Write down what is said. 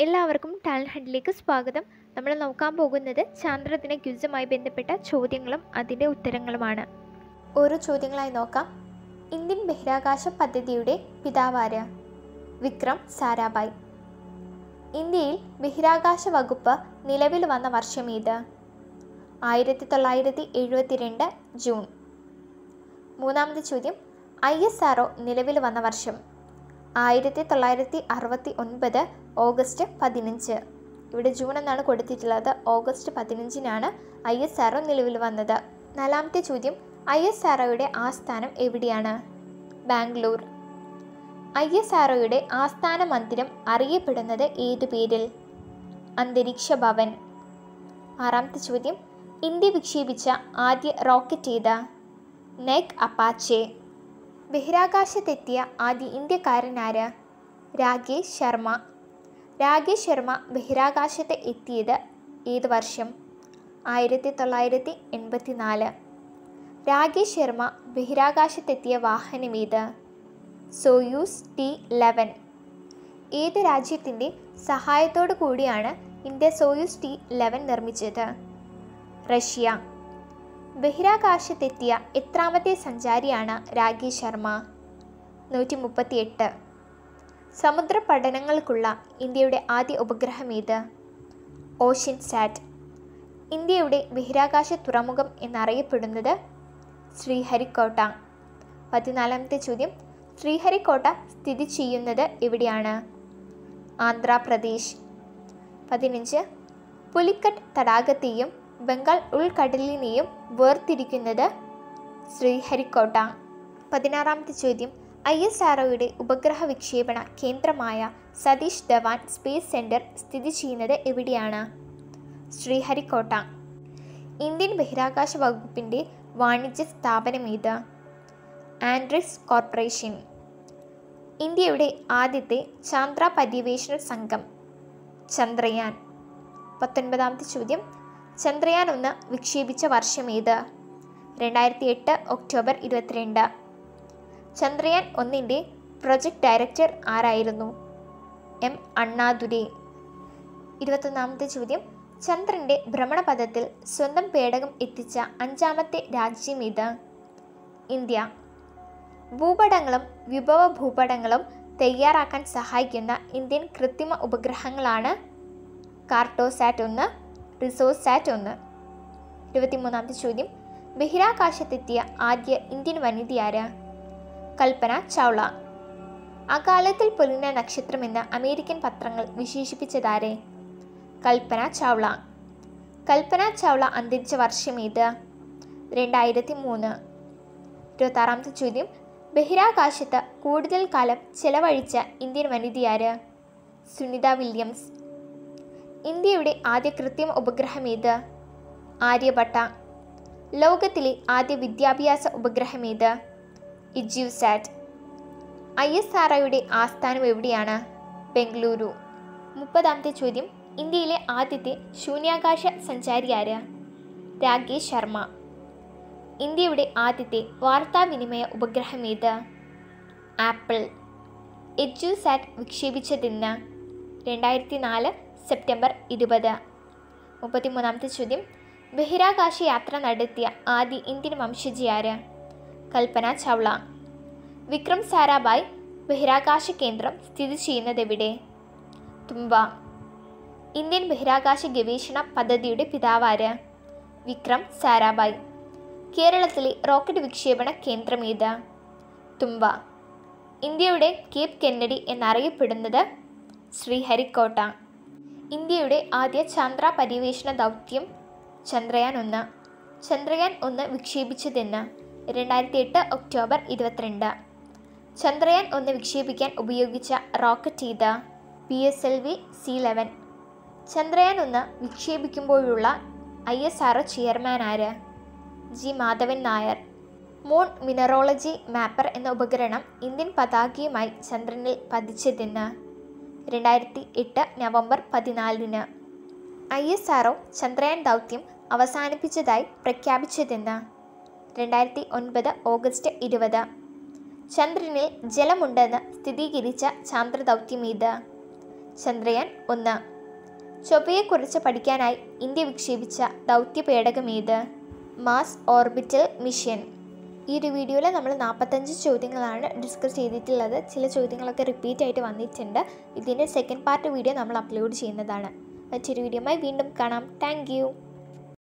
എല്ലാവർക്കും ടാലൻറ്റ് ഹണ്ടിലേക്ക് സ്വാഗതം നമ്മൾ നോക്കാൻ പോകുന്നത് ചാന്ദ്രദിന ക്വിസുമായി ബന്ധപ്പെട്ട ചോദ്യങ്ങളും അതിൻ്റെ ഉത്തരങ്ങളുമാണ് ഓരോ ചോദ്യങ്ങളായി നോക്കാം ഇന്ത്യൻ ബഹിരാകാശ പദ്ധതിയുടെ പിതാവാര് വിക്രം സാരാഭായ് ഇന്ത്യയിൽ ബഹിരാകാശ വകുപ്പ് നിലവിൽ വന്ന വർഷം ഏത് ആയിരത്തി തൊള്ളായിരത്തി എഴുപത്തിരണ്ട് ജൂൺ മൂന്നാമത്തെ ചോദ്യം ഐ എസ് ആർ നിലവിൽ വന്ന വർഷം ആയിരത്തി തൊള്ളായിരത്തി അറുപത്തി ഒൻപത് ഓഗസ്റ്റ് പതിനഞ്ച് ഇവിടെ ജൂൺ എന്നാണ് കൊടുത്തിട്ടുള്ളത് ഓഗസ്റ്റ് പതിനഞ്ചിനാണ് ഐ എസ് ആർ നിലവിൽ വന്നത് നാലാമത്തെ ചോദ്യം ഐ എസ് ആർ ആസ്ഥാനം എവിടെയാണ് ബാംഗ്ലൂർ ഐ എസ് ആർ ആസ്ഥാന മന്ദിരം അറിയപ്പെടുന്നത് ഏതു പേരിൽ അന്തരീക്ഷ ഭവൻ ആറാമത്തെ ചോദ്യം ഇന്ത്യ വിക്ഷേപിച്ച ആദ്യ റോക്കറ്റ് ഏത് നെക് അപ്പാച്ചെ ബഹിരാകാശത്തെത്തിയ ആദ്യ ഇന്ത്യക്കാരനാര് രാകേഷ് ശർമ്മ രാകേഷ് ശർമ്മ ബഹിരാകാശത്ത് എത്തിയത് ഏത് വർഷം ആയിരത്തി തൊള്ളായിരത്തി എൺപത്തി നാല് രാകേഷ് ശർമ്മ ബഹിരാകാശത്തെത്തിയ വാഹനമേത് സോയൂസ് ടി ലെവൻ ഏത് രാജ്യത്തിൻ്റെ സഹായത്തോടു കൂടിയാണ് ഇന്ത്യ സോയൂസ് ടി ലെവൻ നിർമ്മിച്ചത് റഷ്യ ബഹിരാകാശത്തെത്തിയ എത്രാമത്തെ സഞ്ചാരിയാണ് രാകേഷ് ശർമ്മ നൂറ്റി മുപ്പത്തിയെട്ട് സമുദ്ര പഠനങ്ങൾക്കുള്ള ഇന്ത്യയുടെ ആദ്യ ഉപഗ്രഹം ഏത് ഓഷ്യൻ സാറ്റ് ഇന്ത്യയുടെ ബഹിരാകാശ തുറമുഖം എന്നറിയപ്പെടുന്നത് ശ്രീഹരിക്കോട്ട പതിനാലാമത്തെ ചോദ്യം ശ്രീഹരിക്കോട്ട സ്ഥിതി ചെയ്യുന്നത് എവിടെയാണ് ആന്ധ്രാപ്രദേശ് പതിനഞ്ച് പുലിക്കട്ട് തടാകത്തെയും ബംഗാൾ ഉൾക്കടലിനെയും വേർതിരിക്കുന്നത് ശ്രീഹരിക്കോട്ട പതിനാറാമത്തെ ചോദ്യം ഐ എസ് ആർഒയുടെ ഉപഗ്രഹ വിക്ഷേപണ കേന്ദ്രമായ സതീഷ് ധവാൻ സ്പേസ് സെൻറ്റർ സ്ഥിതി ചെയ്യുന്നത് എവിടെയാണ് ശ്രീഹരിക്കോട്ട ഇന്ത്യൻ ബഹിരാകാശ വകുപ്പിൻ്റെ വാണിജ്യ സ്ഥാപനം ഏത് ആൻഡ്രിക്സ് കോർപ്പറേഷൻ ഇന്ത്യയുടെ ആദ്യത്തെ ചാന്ദ്ര പര്യവേഷണ സംഘം ചന്ദ്രയാൻ പത്തൊൻപതാമത്തെ ചോദ്യം ചന്ദ്രയാൻ ഒന്ന് വിക്ഷേപിച്ച വർഷം ഏത് രണ്ടായിരത്തി എട്ട് ഒക്ടോബർ ഇരുപത്തിരണ്ട് ചന്ദ്രയാൻ ഒന്നിൻ്റെ പ്രൊജക്ട് ഡയറക്ടർ ആരായിരുന്നു എം അണ്ണാദുരൈ ഇരുപത്തൊന്നാമത്തെ ചോദ്യം ചന്ദ്രൻ്റെ ഭ്രമണപഥത്തിൽ സ്വന്തം പേടകം എത്തിച്ച അഞ്ചാമത്തെ രാജ്യം ഏത് ഇന്ത്യ ഭൂപടങ്ങളും വിഭവ ഭൂപടങ്ങളും തയ്യാറാക്കാൻ സഹായിക്കുന്ന ഇന്ത്യൻ കൃത്രിമ ഉപഗ്രഹങ്ങളാണ് കാർട്ടോസാറ്റ് ഒന്ന് റിസോഴ്സ് സാറ്റ് ഒന്ന് ഇരുപത്തിമൂന്നാമത്തെ ചോദ്യം ബഹിരാകാശത്തെത്തിയ ആദ്യ ഇന്ത്യൻ വനിതയാര് കൽപ്പന ചൗള അകാലത്തിൽ പൊലിഞ്ഞ നക്ഷത്രമെന്ന് അമേരിക്കൻ പത്രങ്ങൾ വിശേഷിപ്പിച്ചതാരെ കൽപ്പന ചൗള കൽപ്പന ചൗള അന്തരിച്ച വർഷം ഏത് രണ്ടായിരത്തി മൂന്ന് ഇരുപത്താറാമത്തെ ചോദ്യം ബഹിരാകാശത്ത് കൂടുതൽ കാലം ചെലവഴിച്ച ഇന്ത്യൻ വനിതയാര് സുനിത വില്യംസ് ഇന്ത്യയുടെ ആദ്യ കൃത്രിമ ഉപഗ്രഹം ഏത് ആര്യഭട്ട ലോകത്തിലെ ആദ്യ വിദ്യാഭ്യാസ ഉപഗ്രഹം ഏത് ഇജ്യൂസാറ്റ് ഐ എസ് ആർ ആസ്ഥാനം എവിടെയാണ് ബംഗളൂരു മുപ്പതാമത്തെ ചോദ്യം ഇന്ത്യയിലെ ആദ്യത്തെ ശൂന്യാകാശ സഞ്ചാരി ആര് രാകേഷ് ശർമ്മ ഇന്ത്യയുടെ ആദ്യത്തെ വാർത്താവിനിമയ ഉപഗ്രഹം ഏത് ആപ്പിൾ എജ്യൂസാറ്റ് വിക്ഷേപിച്ചതെന്ന് രണ്ടായിരത്തി നാല് സെപ്റ്റംബർ ഇരുപത് മുപ്പത്തിമൂന്നാമത്തെ ചോദ്യം ബഹിരാകാശ യാത്ര നടത്തിയ ആദ്യ ഇന്ത്യൻ വംശജയാര് കൽപ്പന ചൗള വിക്രം സാരാഭായ് ബഹിരാകാശ കേന്ദ്രം സ്ഥിതി ചെയ്യുന്നതെവിടെ തുമ്പ ഇന്ത്യൻ ബഹിരാകാശ ഗവേഷണ പദ്ധതിയുടെ പിതാവാര് വിക്രം സാരാഭായ് കേരളത്തിലെ റോക്കറ്റ് വിക്ഷേപണ കേന്ദ്രം ഏത് തുമ്പ ഇന്ത്യയുടെ കേപ്പ് കെന്നഡി എന്നറിയപ്പെടുന്നത് ശ്രീഹരിക്കോട്ട ഇന്ത്യയുടെ ആദ്യ ചന്ദ്ര പര്യവേഷണ ദൗത്യം ചന്ദ്രയാൻ ഒന്ന് ചന്ദ്രയാൻ ഒന്ന് വിക്ഷേപിച്ചതെന്ന് രണ്ടായിരത്തി എട്ട് ഒക്ടോബർ ഇരുപത്തിരണ്ട് ചന്ദ്രയാൻ ഒന്ന് വിക്ഷേപിക്കാൻ ഉപയോഗിച്ച റോക്കറ്റ് ഇത് P S L V C eleven Chandrayaan ഒന്ന് വിക്ഷേപിക്കുമ്പോഴുള്ള ഐ എസ് ആർ ചെയർമാൻ ആര് G Madhavan Nair moon mineralogy mapper എന്ന ഉപകരണം ഇന്ത്യൻ പതാകയുമായി ചന്ദ്രനിൽ പതിച്ചതെന്ന് രണ്ടായിരത്തി എട്ട് നവംബർ പതിനാലിന് ഐ എസ് ആർ ചന്ദ്രയാൻ ദൗത്യം അവസാനിപ്പിച്ചതായി പ്രഖ്യാപിച്ചതെന്ന് രണ്ടായിരത്തി ഒൻപത് ഓഗസ്റ്റ് ഇരുപത് ചന്ദ്രനിൽ ജലമുണ്ടെന്ന് സ്ഥിരീകരിച്ച ചാന്ദ്രദൗത്യം ഇത് ചന്ദ്രയാൻ ഒന്ന് ചൊവ്വയെക്കുറിച്ച് പഠിക്കാനായി ഇന്ത്യ വിക്ഷേപിച്ച ദൗത്യപേടകമേത് മാസ് ഓർബിറ്റൽ മിഷൻ ഈ ഒരു വീഡിയോയിൽ നമ്മൾ നാൽപ്പത്തഞ്ച് ചോദ്യങ്ങളാണ് ഡിസ്കസ് ചെയ്തിട്ടുള്ളത് ചില ചോദ്യങ്ങളൊക്കെ റിപ്പീറ്റ് ആയിട്ട് വന്നിട്ടുണ്ട് ഇതിൻ്റെ സെക്കൻഡ് പാർട്ട് വീഡിയോ നമ്മൾ അപ്ലോഡ് ചെയ്യുന്നതാണ് മറ്റൊരു വീഡിയോയുമായി വീണ്ടും കാണാം താങ്ക്